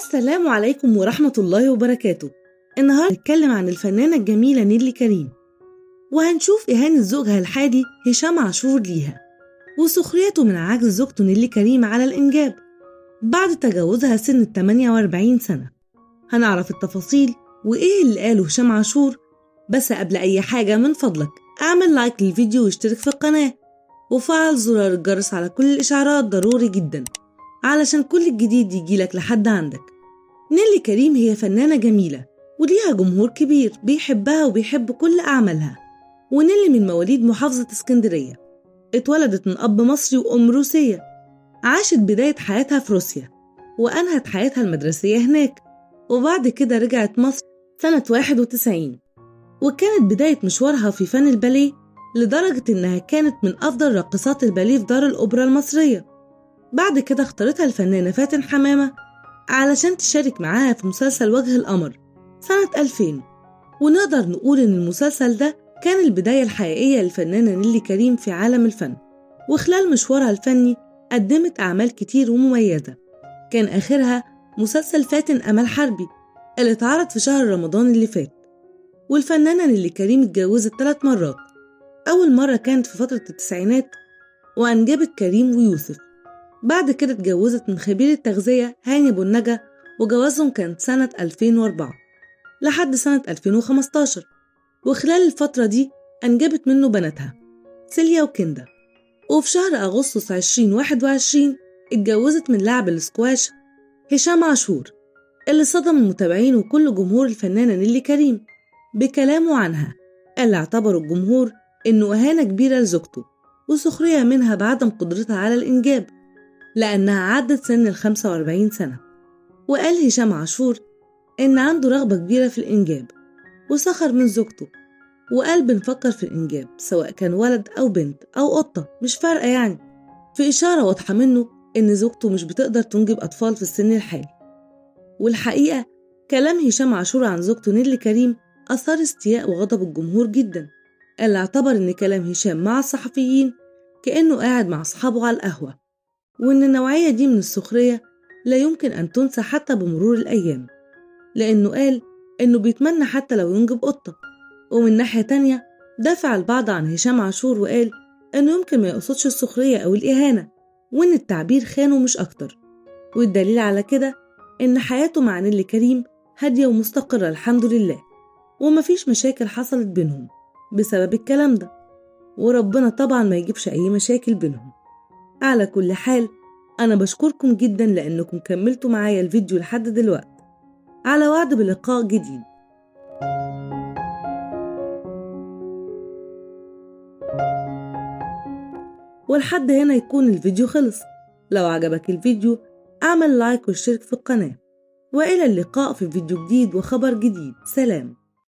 السلام عليكم ورحمة الله وبركاته النهاردة هنتكلم عن الفنانة الجميلة نيلي كريم وهنشوف إهانة زوجها الحالي هشام عاشور ليها وسخريته من عجز زوجته نيلي كريم على الإنجاب بعد تجاوزها سن ال 48 سنة هنعرف التفاصيل وإيه اللي قاله هشام عاشور بس قبل أي حاجة من فضلك اعمل لايك للفيديو واشترك في القناة وفعل زرار الجرس على كل الإشعارات ضروري جدا علشان كل الجديد يجيلك لحد عندك نيلي كريم هي فنانة جميلة وليها جمهور كبير بيحبها وبيحب كل أعمالها ونيلي من مواليد محافظة اسكندرية اتولدت من أب مصري وأم روسية عاشت بداية حياتها في روسيا وأنهت حياتها المدرسية هناك وبعد كده رجعت مصر سنة 91 وكانت بداية مشوارها في فن الباليه لدرجة إنها كانت من أفضل راقصات الباليه في دار الأوبرا المصرية بعد كده اختارتها الفنانة فاتن حمامة علشان تشارك معاها في مسلسل وجه القمر سنة 2000 ونقدر نقول إن المسلسل ده كان البداية الحقيقية للفنانة نيلي كريم في عالم الفن وخلال مشوارها الفني قدمت أعمال كتير ومميزة كان آخرها مسلسل فاتن أمل حربي اللي اتعرض في شهر رمضان اللي فات والفنانة نيلي كريم اتجوزت ثلاث مرات أول مرة كانت في فترة التسعينات وأنجبت كريم ويوسف بعد كده اتجوزت من خبير التغذية هاني أبو النجا وجوازهم كانت سنة 2004 لحد سنة 2015 وخلال الفترة دي أنجبت منه بناتها سيليا وكندا وفي شهر أغسطس 2021 اتجوزت من لاعب السكواش هشام عاشور اللي صدم المتابعين وكل جمهور الفنانة نيلي كريم بكلامه عنها اللي اعتبره الجمهور إنه إهانة كبيرة لزوجته وسخرية منها بعدم قدرتها على الإنجاب لأنها عدت سن ال 45 سنة وقال هشام عاشور إن عنده رغبة كبيرة في الإنجاب وسخر من زوجته وقال بنفكر في الإنجاب سواء كان ولد أو بنت أو قطة مش فارقة يعني في إشارة واضحة منه إن زوجته مش بتقدر تنجب أطفال في السن الحالي والحقيقة كلام هشام عاشور عن زوجته نيلي كريم أثار استياء وغضب الجمهور جدا اللي اعتبر إن كلام هشام مع الصحفيين كأنه قاعد مع أصحابه على القهوة وإن النوعية دي من السخرية لا يمكن أن تنسى حتى بمرور الأيام لأنه قال إنه بيتمنى حتى لو ينجب قطة ومن ناحية تانية دافع البعض عن هشام عاشور وقال إنه يمكن ما يقصدش السخرية أو الإهانة وإن التعبير خانه مش أكتر والدليل على كده إن حياته مع نيلي كريم هادية ومستقرة الحمد لله ومفيش مشاكل حصلت بينهم بسبب الكلام ده وربنا طبعا ما يجيبش أي مشاكل بينهم على كل حال أنا بشكركم جدا لأنكم كملتوا معايا الفيديو لحد دلوقتي على وعد بلقاء جديد ولحد هنا يكون الفيديو خلص لو عجبك الفيديو اعمل لايك واشترك في القناة وإلى اللقاء في فيديو جديد وخبر جديد سلام